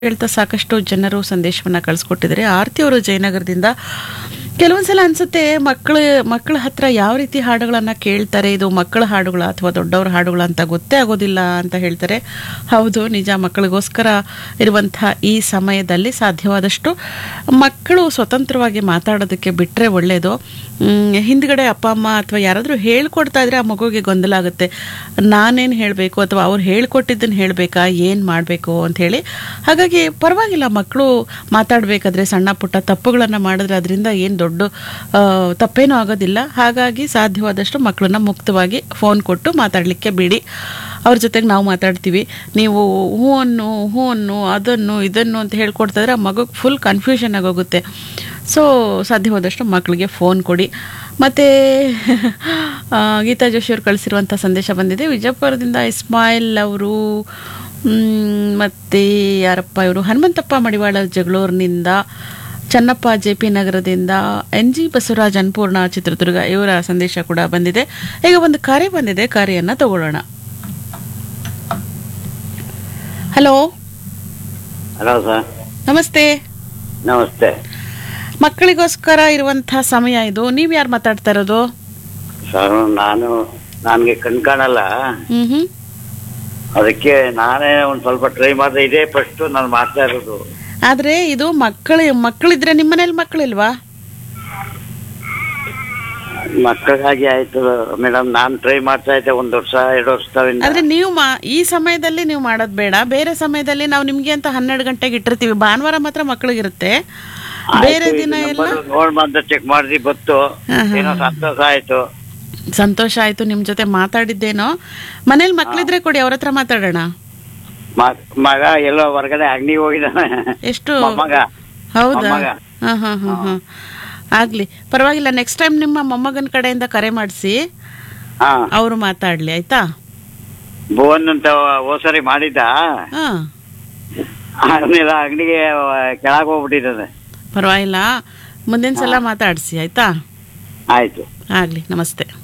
ಹೇಳ್ತಾ ಸಾಕಷ್ಟು ಜನರು ಸಂದೇಶವನ್ನ ಕಳಿಸ್ಕೊಟ್ಟಿದ್ದಾರೆ ಆರತಿ ಅವರು ಜಯನಗರದಿಂದ ಕೆಲವೊಂದ್ಸಲ ಅನ್ಸುತ್ತೆ ಮಕ್ಕಳು ಮಕ್ಕಳ ಹತ್ರ ಯಾವ ರೀತಿ ಹಾಡುಗಳನ್ನ ಕೇಳ್ತಾರೆ ಇದು ಮಕ್ಕಳ ಹಾಡುಗಳ ಅಥವಾ ದೊಡ್ಡವರ ಹಾಡುಗಳ ಅಂತ ಗೊತ್ತೇ ಆಗೋದಿಲ್ಲ ಅಂತ ಹೇಳ್ತಾರೆ ಹೌದು ನಿಜ ಮಕ್ಕಳಿಗೋಸ್ಕರ ಇರುವಂತಹ ಈ ಸಮಯದಲ್ಲಿ ಸಾಧ್ಯವಾದಷ್ಟು ಮಕ್ಕಳು ಸ್ವತಂತ್ರವಾಗಿ ಮಾತಾಡೋದಕ್ಕೆ ಬಿಟ್ಟರೆ ಒಳ್ಳೆಯದು ಮ್, ಹಿಂದ್ಗಡೆ ಅಪ್ಪ ಅಮ್ಮ ಅಥವಾ ಯಾರಾದರೂ ಹೇಳ್ಕೊಡ್ತಾ ಇದ್ರೆ ಆ ಮಗುವಿಗೆ ಗೊಂದಲ ಆಗುತ್ತೆ ನಾನೇನು ಹೇಳಬೇಕು ಅಥವಾ ಅವ್ರು ಹೇಳ್ಕೊಟ್ಟಿದ್ದನ್ನು ಹೇಳಬೇಕಾ ಏನು ಮಾಡಬೇಕು ಅಂತ ಹೇಳಿ ಹಾಗಾಗಿ ಪರವಾಗಿಲ್ಲ ಮಕ್ಕಳು ಮಾತಾಡಬೇಕಾದ್ರೆ ಸಣ್ಣ ಪುಟ್ಟ ತಪ್ಪುಗಳನ್ನು ಮಾಡಿದ್ರೆ ಅದರಿಂದ ಏನು ದೊಡ್ಡ ಆ, ತಪ್ಪೇನೂ ಆಗೋದಿಲ್ಲ ಹಾಗಾಗಿ ಸಾಧ್ಯವಾದಷ್ಟು ಮಕ್ಕಳನ್ನ ಮುಕ್ತವಾಗಿ ಫೋನ್ ಕೊಟ್ಟು ಮಾತಾಡಲಿಕ್ಕೆ ಬಿಡಿ ಅವ್ರ ಜೊತೆಗೆ ನಾವು ಮಾತಾಡ್ತೀವಿ ನೀವು ಹೂ ಅನ್ನು ಹೂ ಅನ್ನು ಅದನ್ನು ಇದನ್ನು ಅಂತ ಹೇಳ್ಕೊಡ್ತಾ ಇದ್ರೆ ಆ ಮಗುಗೆ ಫುಲ್ ಕನ್ಫ್ಯೂಷನ್ ಆಗೋಗುತ್ತೆ ಸೊ ಸಾಧ್ಯವಾದಷ್ಟು ಮಕ್ಕಳಿಗೆ ಫೋನ್ ಕೊಡಿ ಮತ್ತು ಗೀತಾ ಜೋಶಿ ಅವರು ಕಳಿಸಿರುವಂಥ ಸಂದೇಶ ಬಂದಿದೆ ವಿಜಯಪುರದಿಂದ ಇಸ್ಮಾಯಿಲ್ ಅವರು ಮತ್ತು ಯಾರಪ್ಪ ಇವರು ಹನುಮಂತಪ್ಪ ಮಡಿವಾಳ ಜಗಳೂರಿನಿಂದ ಚನ್ನಪ್ಪ ಜೆ ಪಿ ನಗರದಿಂದ ಎನ್ ಜಿ ಬಸವರಾಜ್ ಅನ್ಪೂರ್ಣ ಚಿತ್ರದುರ್ಗ ಇವರ ಸಂದೇಶ ಕೂಡ ಬಂದಿದೆ ಈಗ ಒಂದು ಕರೆ ಬಂದಿದೆ ಕರೆಯನ್ನು ತಗೊಳ್ಳೋಣ ಹಲೋ ಹಲೋ ಸರ್ ನಮಸ್ತೆ ನಮಸ್ತೆ ಮಕ್ಕಳಿಗೋಸ್ಕರ ಇರುವಂತಹ ಸಮಯ ಇದು ನೀವು ಯಾರು ಮಾತಾಡ್ತಾ ಇರೋದು ಸರ್ ನಾನು ನನಗೆ ಕಣ್ ಕಾಣಲ್ಲ ಹ್ಮ್ ಹ್ಮ್ ಅದಕ್ಕೆ ನಾನೇ ಒಂದು ಸ್ವಲ್ಪ ಟ್ರೈ ಮಾಡಿದೆ ಇದೇ ಫಸ್ಟ್ ನಾನು ಮಾಡ್ತಾ ಇರೋದು ಆದ್ರೆ ಇದು ಮಕ್ಕಳು ಮಕ್ಕಳಿದ್ರೆ ನಿಮ್ಮ ಮನೇಲಿ ಮಕ್ಕಳಿಲ್ವಾ ಮಕ್ಕಳಿಗಾಗಿ ಆಯ್ತು ಮೇಡಮ್ ನಾನು ಟ್ರೈ ಮಾಡ್ತಾ ಇದ್ದೆ ಒಂದು ವರ್ಷ ಎರಡು ವರ್ಷದಿಂದ ಆದ್ರೆ ನೀವು ಮಾ- ಈ ಸಮಯದಲ್ಲಿ ನೀವು ಮಾಡೋದು ಬೇಡ ಬೇರೆ ಸಮಯದಲ್ಲಿ ನಾವು ನಿಮ್ಗೆ ಅಂತ ಹನ್ನೆರಡು ಗಂಟೆಗೆ ಇಟ್ಟಿರ್ತೀವಿ ಭಾನುವಾರ ಮಾತ್ರ ಮಕ್ಕಳಿಗಿರುತ್ತೆ ಬೇರೆ ದಿನ ಎಲ್ಲ ನೋಡ್ ಬಂದ ಚೆಕ್ ಮಾಡಿದ್ವಿ ಬತ್ತು ಹಾ, ಹಾ, ಏನೋ ಸಂತೋಷ ಆಯ್ತು ಸಂತೋಷ ಆಯ್ತು ನಿಮ್ ಜೊತೆ ಮಾತಾಡಿದ್ದೇನೋ ಮನೇಲಿ ಮಕ್ಕಳಿದ್ರೆ ಕೊಡಿ ಅವ್ರ ಹತ್ರ ಮಾತಾಡೋಣ ಮ- ಮಗ ಎಲ್ಲೋ ಹೊರಗಡೆ ಅಂಗಡಿಗೆ ಹೋಗಿದ್ದಾನೆ ಎಷ್ಟು ಮೊಮ್ಮಗ ಹೌದಾ ಮೊಮ್ಮಗ. ಹಾ ಹಾ ಹಾ ಹಾ ಆಗ್ಲಿ ಪರವಾಗಿಲ್ಲ ನೆಕ್ಸ್ಟ್ ಟೈಮ್ ನಿಮ್ಮ ಮೊಮ್ಮಗನ ಕಡೆಯಿಂದ ಕರೆ ಮಾಡಿಸಿ ಹಾ ಅವರು ಮಾತಾಡ್ಲಿ ಆಯ್ತಾ ಭುವನ್ ಅಂತ ಹೋಸರಿ ಮಾಡಿದ್ದ ಹಾ ಆಮೇಲೆ ಅಂಗಡಿಗೆ ಕೆಳಗೆ ಹೋಗ್ಬಿಟ್ಟಿದ್ದಾನೆ ಪರವಾಗಿಲ್ಲ ಮುಂದಿನ ಸಲ ಮಾತಾಡಿಸಿ ಆಯ್ತಾ ಆಯ್ತು ಆಗ್ಲಿ ನಮಸ್ತೆ